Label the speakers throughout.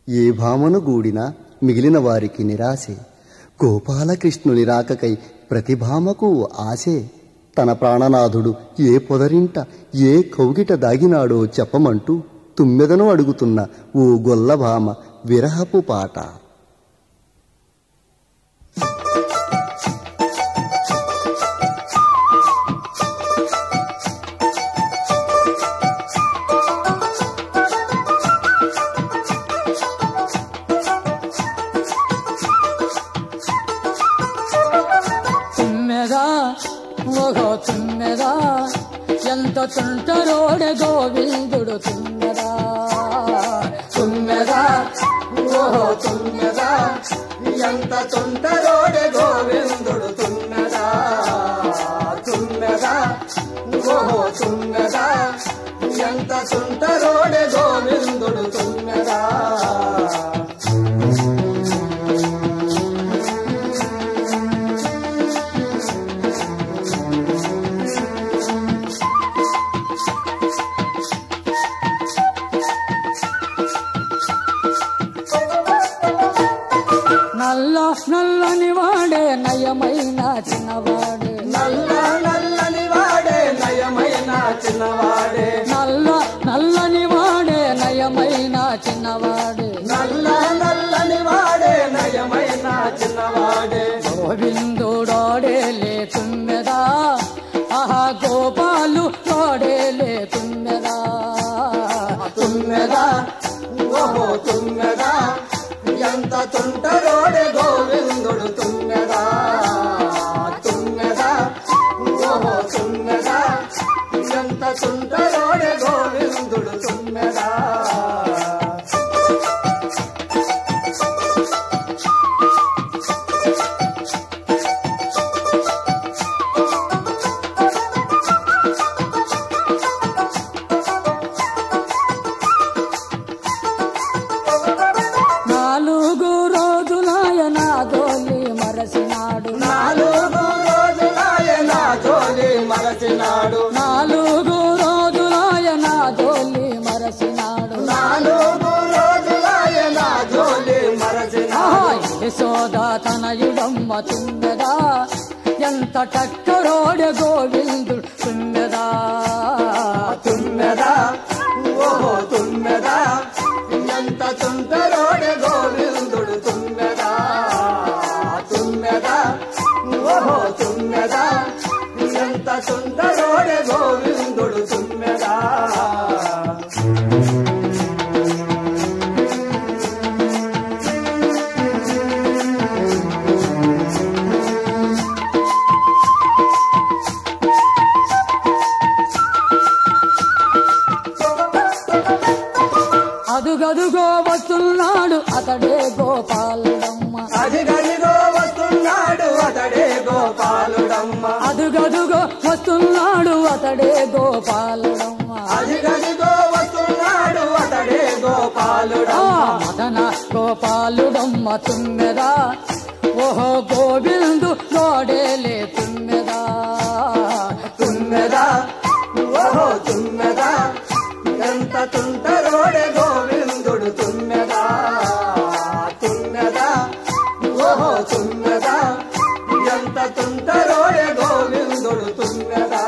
Speaker 1: ఏ భామను గూడినా మిగిలిన వారికి నిరాశే గోపాలకృష్ణుని రాకకై ప్రతి భామకు ఆశే తన ప్రాణనాథుడు ఏ పొదరింట ఏ కౌగిట దాగినాడో చెప్పమంటూ తుమ్మెదను అడుగుతున్న ఓ గొల్లభామ విరహపు పాట
Speaker 2: తుమ్మెదా ఓహో తుమ్మెదా ఎంత తుంటరోడే గోవిందుడు తుమ్మెదా తుమ్మెదా ఓహో తుమ్మెదా
Speaker 3: ఎంత తుంటరోడే గోవిందుడు తున్నదా తున్నదా ఓహో తున్నదా ఎంత తుంటరోడే గోవిందుడు తున్నదా
Speaker 2: నల్ల నల్లని వాడే నయమైన చిన్నవాడే
Speaker 3: నల్ల నల్లని వాడే నయమైన చిన్నవాడే
Speaker 2: నల్ల నల్లని వాడే నయమైన చిన్నవాడే
Speaker 3: నల్ల నల్లని వాడే నయమైన చిన్నవాడే
Speaker 2: గోవిందుడాడే లేతుమ్మెదా ఆహా గోపాలు తోడే లేతుమ్మెదా
Speaker 3: తుమ్మెదా ఓహో తుమ్మెదా ఎంత తుంటరోడే గోవిందుడు తుమ్మెదా తుమ్మెదా ఓహో తుమ్మెదా ఎంత తుంటరోడే గోవిందుడు తుమ్మెదా
Speaker 2: నాలుగు రోజులాయ నా గోలి మరసినాడు
Speaker 3: నాలుగు రోజులాయ నా జోలి మరచినాడు
Speaker 2: నాలుగు రోజులాయ నా గోలి మరసినాడు
Speaker 3: నాలుగు రోజులాయ నా జోలి
Speaker 2: ఆహా
Speaker 3: మరచినాడు
Speaker 2: యశోద తనయుడమ్మ తుమ్మెదా ఎంత టక్కరోడే గోవిందుడు తుమ్మెదా
Speaker 3: తుమ్మెదా ఓహో తుమ్మెదా ఎంత తుంటరోడే గోవిందుడు తుమ్మెదా తుమ్మెదా ఓహో తుమ్మెదా ఎంత తుంటరోడే గోవిందుడు తుమ్మెదా
Speaker 2: అదుగదుగో వస్తున్నాడు అతడే గోపాలుడమ్మ
Speaker 3: అదిగదిగో వస్తున్నాడు అతడే గోపాలుడమ్మ
Speaker 2: అదుగదుగో వస్తున్నాడు అతడే గోపాలుడమ్మ
Speaker 3: అదిగదిగో వస్తున్నాడు అతడే
Speaker 2: ఆ
Speaker 3: గోపాలుడమ్మ
Speaker 2: మదన గోపాలుడమ్మ తుమ్మెదా ఓహో గోవిందు గోడేలే తుమ్మెదా
Speaker 3: తుమ్మెదా ఓహో తుమ్మెదా ఎంత తుంటరోడే గోవిందుడు తుమ్మెదా తుమ్మెదా ఓహో తుమ్మెదా ఎంత తుంటరోడే గోవిందుడు తుమ్మెదా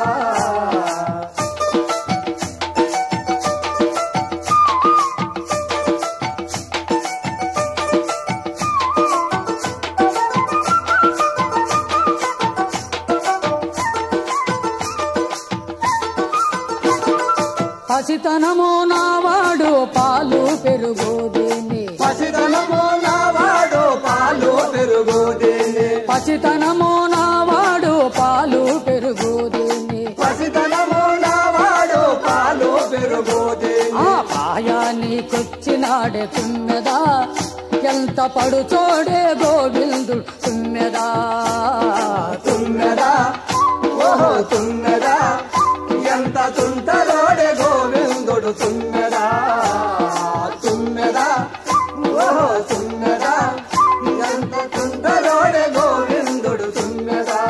Speaker 2: పసితనము నావాడు పాలు పెరుగు దీన్ని
Speaker 3: పసిదనము నావాడు పాలు పెరుగు దీని
Speaker 2: పసితనము నావాడు పాలు పెరుగు దీన్ని
Speaker 3: పసిదనము నావాడు పాలు పెరుగు దీని
Speaker 2: ఆ పాయానికొచ్చినాడే తుమ్మెదా ఎంత పడుచోడే గోవిందుడు తుమ్మెదా
Speaker 3: తుమ్మెదా ఓహో తుమ్మెదా ఎంత తుంటరోడే గోవిందుడు తుమ్మెదా తుమ్మెదా ఓహో తుమ్మెదా ఎంత తుంటరోడే గోవిందుడు తుమ్మెదా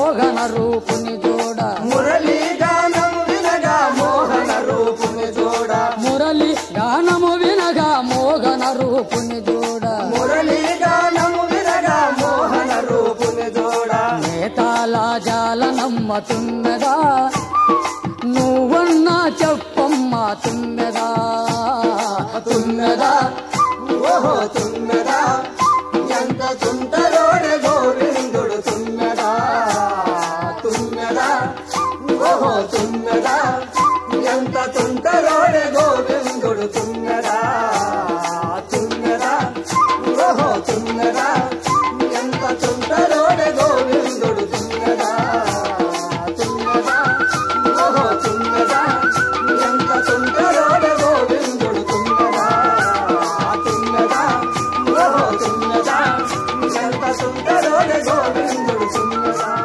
Speaker 2: మోహన రూపుని జోడ
Speaker 3: మురళీ గానము వినగా మోహన రూపుని చూడ
Speaker 2: మురళి గానము వినగా మోహన రూపుని జోడ
Speaker 3: మురళీ గానము వినగా మోహన రూపుని చూడ
Speaker 2: నేతాల జాల నమ్మతున్నదా నువ్వన్నా చెప్పమ్మ తున్నదా
Speaker 3: తున్నదా ఓహో తున్నదా ఎంత తుంటరోడే గోవిందుడు తున్నదా తున్నదా ఓహో తున్నదా ఎంత తుంటరోడే గోవిందుడు తున్నదా తున్నదా ఓహో తున్నదా ఎంత తుంటరోడే గోవిందుడు తున్నదా తున్నదా ఓహో తున్నదా ఎంత తుంటరోడే గోవిందుడు తున్నదా తున్నదా ఓహో తున్నదా ఎంత తుంటరోడే గోవిందుడు తున్నదా